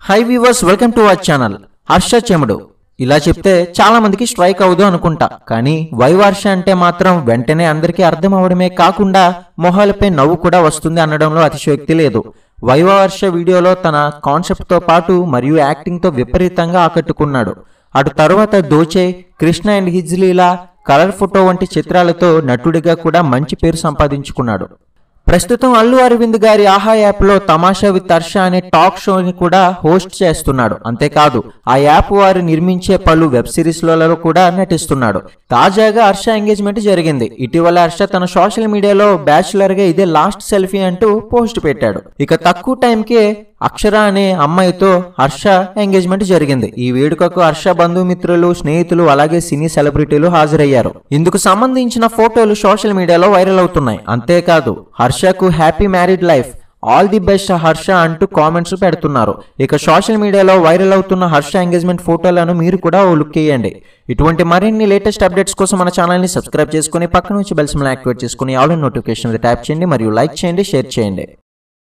high viewers welcome to our channel Harsha Chemudu ఇలా చెప్తే చాలా మందికి స్ట్రైక్ అవ్వదు అనుకుంటా కానీ వైవర్ష అంటే మాత్రం వెంటనే అందరికీ అర్థం అవడమే కాకుండా మొహాలపై నవ్వు కూడా వస్తుంది అనడంలో అతిశయోక్తి లేదు వైవర్ష వీడియోలో తన కాన్సెప్ట్తో పాటు మరియు యాక్టింగ్తో విపరీతంగా ఆకట్టుకున్నాడు అటు తర్వాత దోచే కృష్ణ అండ్ హిజ్లీలా కలర్ ఫోటో వంటి చిత్రాలతో నటుడిగా కూడా మంచి పేరు సంపాదించుకున్నాడు ప్రస్తుతం అల్లు అరవింద్ గారి ఆహా యాప్ లో తమాషా విత్ హర్ష అనే టాక్ షోని కూడా హోస్ట్ చేస్తున్నాడు అంతేకాదు ఆ యాప్ వారు నిర్మించే పలు వెబ్ సిరీస్లలో కూడా నటిస్తున్నాడు తాజాగా హర్ష ఎంగేజ్మెంట్ జరిగింది ఇటీవల హర్ష తన సోషల్ మీడియాలో బ్యాచులర్ గా ఇదే లాస్ట్ సెల్ఫీ అంటూ పోస్ట్ పెట్టాడు ఇక తక్కువ టైంకే అక్షర అనే అమ్మాయితో హర్ష ఎంగేజ్మెంట్ జరిగింది ఈ వేడుకకు హర్ష బంధుమిత్రులు స్నేహితులు అలాగే సినీ సెలబ్రిటీలు హాజరయ్యారు ఇందుకు సంబంధించిన ఫోటోలు సోషల్ మీడియాలో వైరల్ అవుతున్నాయి అంతేకాదు హర్షకు happy married life all the best Harsha అంటూ కామెంట్స్ పెడుతున్నారు ఇక సోషల్ మీడియాలో వైరల్ అవుతున్న హర్ష ఎంగేజ్మెంట్ ఫోటోలను మీరు కూడా ఓ లుక్ వేయండి ఇటువంటి మరిన్ని లేటెస్ట్ అప్డేట్స్ కోసం మన ఛానల్ని సబ్స్క్రైబ్ చేసుకుని పక్కన నుంచి బెల్స్ యాక్టివేట్ చేసుకుని ఆల్ నోటిఫికేషన్ ట్యాప్ చేయండి మరియు లైక్ చేయండి షేర్ చేయండి